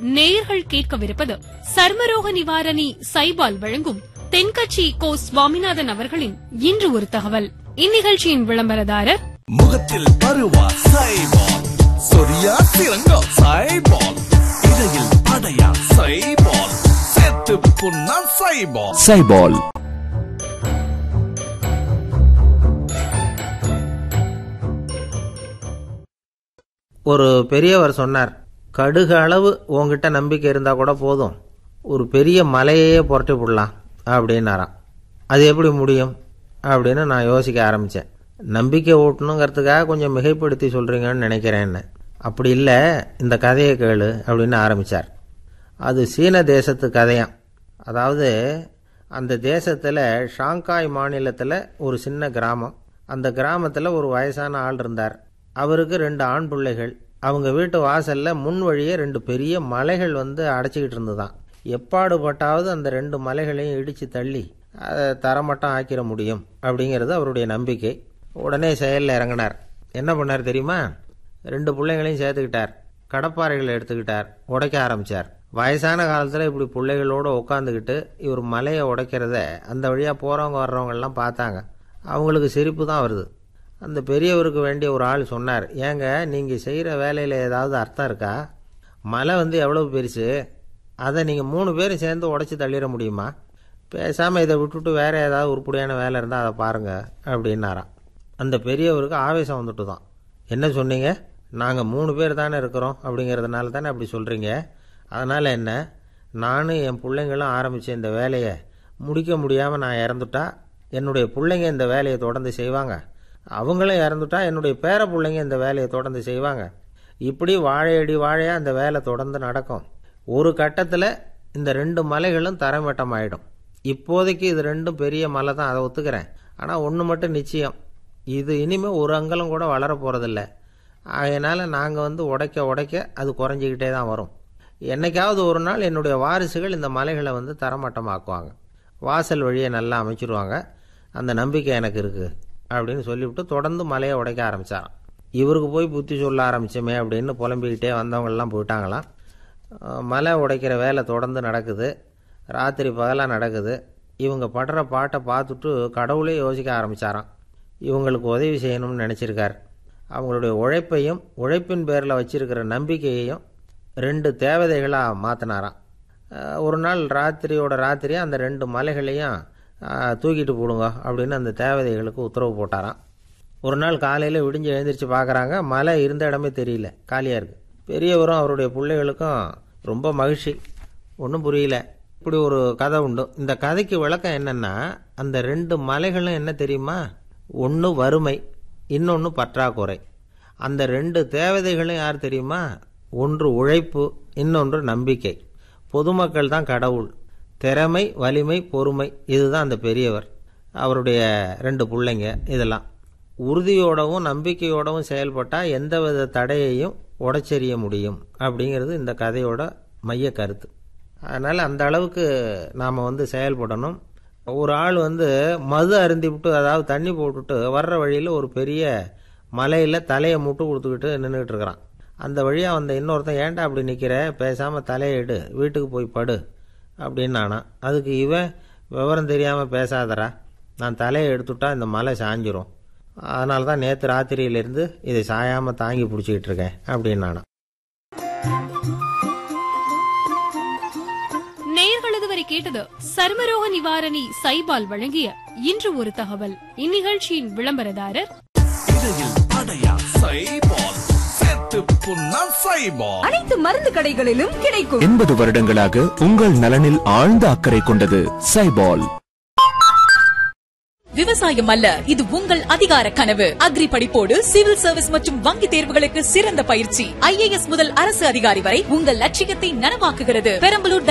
நேயர்கள் கேட்கவிருப்பது சர்மரோக நிவாரணி சைபால் வழங்கும் தென்கட்சி கோ சுவாமிநாதன் அவர்களின் இன்று ஒரு தகவல் இந்நிகழ்ச்சியின் விளம்பரதாரர் முகத்தில் பருவா சைபால் சொரியா சிறங்கா சைபால் இடையில் அடையா சைபால் செத்து புண்ணா சைபால் சைபால் ஒரு பெரியவர் சொன்னார் கடுகு அளவு உங்ககிட்ட நம்பிக்கை இருந்தா கூட போதும் ஒரு பெரிய மலையையே புரட்டி விடலாம் அப்படின்னாராம் அது எப்படி முடியும் அப்படின்னு நான் யோசிக்க ஆரம்பித்தேன் நம்பிக்கை ஊட்டணுங்கிறதுக்காக கொஞ்சம் மிகைப்படுத்தி சொல்கிறீங்கன்னு நினைக்கிறேன்னு அப்படி இல்லை இந்த கதையை கேளு அப்படின்னு ஆரம்பித்தார் அது சீன தேசத்து கதையாம் அதாவது அந்த தேசத்தில் ஷாங்காய் மாநிலத்தில் ஒரு சின்ன கிராமம் அந்த கிராமத்தில் ஒரு வயசான ஆள் இருந்தார் அவருக்கு ரெண்டு ஆண் பிள்ளைகள் அவங்க வீட்டு வாசலில் முன் வழியே ரெண்டு பெரிய மலைகள் வந்து அடைச்சிக்கிட்டு இருந்துதான் எப்பாடுபட்டாவது அந்த ரெண்டு மலைகளையும் இடித்து தள்ளி அதை தரமட்டம் ஆக்கிட முடியும் அப்படிங்கிறது அவருடைய நம்பிக்கை உடனே செயலில் இறங்கினார் என்ன பண்ணார் தெரியுமா ரெண்டு பிள்ளைங்களையும் சேர்த்துக்கிட்டார் கடப்பாறைகளை எடுத்துக்கிட்டார் உடைக்க ஆரம்பித்தார் வயசான காலத்தில் இப்படி பிள்ளைகளோடு உட்காந்துக்கிட்டு இவர் மலையை உடைக்கிறத அந்த வழியாக போகிறவங்க வர்றவங்கெல்லாம் பார்த்தாங்க அவங்களுக்கு சிரிப்பு தான் வருது அந்த பெரியவருக்கு வேண்டிய ஒரு ஆள் சொன்னார் ஏங்க நீங்கள் செய்கிற வேலையில் ஏதாவது அர்த்தம் இருக்கா மலை வந்து எவ்வளவு பெருசு அதை நீங்கள் மூணு பேரும் சேர்ந்து உடச்சி தள்ளிட முடியுமா பேசாமல் இதை விட்டுட்டு வேறு ஏதாவது உருப்படியான வேலை இருந்தால் அதை பாருங்கள் அப்படின்னாராம் அந்த பெரியவருக்கு ஆவேசம் வந்துட்டு தான் என்ன சொன்னீங்க நாங்கள் மூணு பேர் தானே இருக்கிறோம் அப்படிங்கிறதுனால தானே அப்படி சொல்கிறீங்க அதனால் என்ன நானும் என் பிள்ளைங்களும் ஆரம்பித்த இந்த வேலையை முடிக்க முடியாமல் நான் இறந்துட்டா என்னுடைய பிள்ளைங்க இந்த வேலையை தொடர்ந்து செய்வாங்க அவங்களும் இறந்துட்டா என்னுடைய பேர பிள்ளைங்க இந்த வேலையை தொடர்ந்து செய்வாங்க இப்படி வாழையடி வாழையாக அந்த வேலை தொடர்ந்து நடக்கும் ஒரு கட்டத்தில் இந்த ரெண்டு மலைகளும் தரைமட்டம் ஆயிடும் இப்போதைக்கு இது ரெண்டும் பெரிய மலை தான் அதை ஒத்துக்கிறேன் ஆனால் ஒன்று மட்டும் நிச்சயம் இது இனிமேல் ஒரு அங்கலம் கூட வளர போகிறதில்ல அதனால் நாங்கள் வந்து உடைக்க உடைக்க அது குறைஞ்சிக்கிட்டே தான் வரும் என்னைக்காவது ஒரு நாள் என்னுடைய வாரிசுகள் இந்த மலைகளை வந்து தரமட்டமாக்குவாங்க வாசல் வழியை நல்லா அமைச்சிருவாங்க அந்த நம்பிக்கை எனக்கு இருக்குது அப்படின்னு சொல்லிவிட்டு தொடர்ந்து மலையை உடைக்க ஆரம்பித்தாராம் இவருக்கு போய் புத்தி சொல்ல ஆரம்பிச்சோமே அப்படின்னு புலம்பிக்கிட்டே வந்தவங்கெல்லாம் போயிட்டாங்களாம் அஹ் மலை உடைக்கிற வேலை தொடர்ந்து நடக்குது ராத்திரி பகலாக நடக்குது இவங்க படுற பாட்டை பார்த்துட்டு கடவுளே யோசிக்க ஆரம்பித்தாராம் இவங்களுக்கு உதவி செய்யணும்னு நினச்சிருக்கார் அவங்களுடைய உழைப்பையும் உழைப்பின் பேரில் வச்சிருக்கிற நம்பிக்கையையும் ரெண்டு தேவதைகளாக மாற்றினாராம் ஒரு நாள் ராத்திரியோட ராத்திரி அந்த ரெண்டு மலைகளையும் அஹ், தூக்கிட்டு போடுங்க அப்படின்னு அந்த தேவதைகளுக்கு உத்தரவு போட்டாராம் ஒரு நாள் காலையில் விடிஞ்சு எழுந்திரிச்சு பார்க்குறாங்க மலை இருந்த இடமே தெரியல காலியாக இருக்குது பெரியவரும் அவருடைய பிள்ளைகளுக்கும் ரொம்ப மகிழ்ச்சி ஒன்றும் புரியல இப்படி ஒரு கதை உண்டு இந்த கதைக்கு விளக்கம் என்னென்னா அந்த ரெண்டு மலைகளும் என்ன தெரியுமா ஒன்று வறுமை இன்னொன்று பற்றாக்குறை அந்த ரெண்டு தேவதைகளும் யார் தெரியுமா ஒன்று உழைப்பு இன்னொன்று நம்பிக்கை பொதுமக்கள் தான் கடவுள் திறமை வலிமை பொறுமை இதுதான் அந்த பெரியவர் அவருடைய ரெண்டு பிள்ளைங்க இதெல்லாம் உறுதியோடவும் நம்பிக்கையோடவும் செயல்பட்டால் எந்தவித தடையையும் உடைச்செறிய முடியும் அப்படிங்கிறது இந்த கதையோட மைய கருத்து அதனால் அந்த அளவுக்கு நாம் வந்து செயல்படணும் ஒரு ஆள் வந்து மது அருந்திவிட்டு அதாவது தண்ணி போட்டுட்டு வர்ற வழியில் ஒரு பெரிய மலையில் தலையை முட்டு கொடுத்துக்கிட்டு நின்றுக்கிட்டு இருக்கிறான் அந்த வழியாக வந்த இன்னொருத்தன் ஏன்டா அப்படி நிற்கிற பேசாமல் தலையை எடு வீட்டுக்கு போய் படு அப்படின்னு அதுக்கு இவன் விவரம் தெரியாமல் பேசாதடா நான் தலையை எடுத்துட்டா இந்த மலை சாஞ்சிரும் அதனால தான் நேற்று ராத்திரியிலேருந்து இதை சாயாமல் தாங்கி பிடிச்சிக்கிட்டு இருக்கேன் அப்படின்னு நேயர்கள் இதுவரை கேட்டது சர்மரோக நிவாரணி சைபால் வழங்கிய இன்று ஒரு தகவல் இந்நிகழ்ச்சியின் விளம்பரதாரர் இடையில் அடையா சைபால் செத்து புண்ணா சைபால் அனைத்து மருந்து கடைகளிலும் கிடைக்கும் எண்பது வருடங்களாக உங்கள் நலனில் ஆழ்ந்த அக்கறை கொண்டது சைபால் விவசாயம் அல்ல இது உங்கள் அதிகார கனவு அக்ரி படிப்போடு சிவில் சர்வீஸ் மற்றும் வங்கி தேர்வுகளுக்கு சிறந்த பயிற்சி ஐஏஎஸ் முதல் அரசு அதிகாரி வரை உங்கள் லட்சியத்தை நனவாக்குகிறது பெரம்பலூர்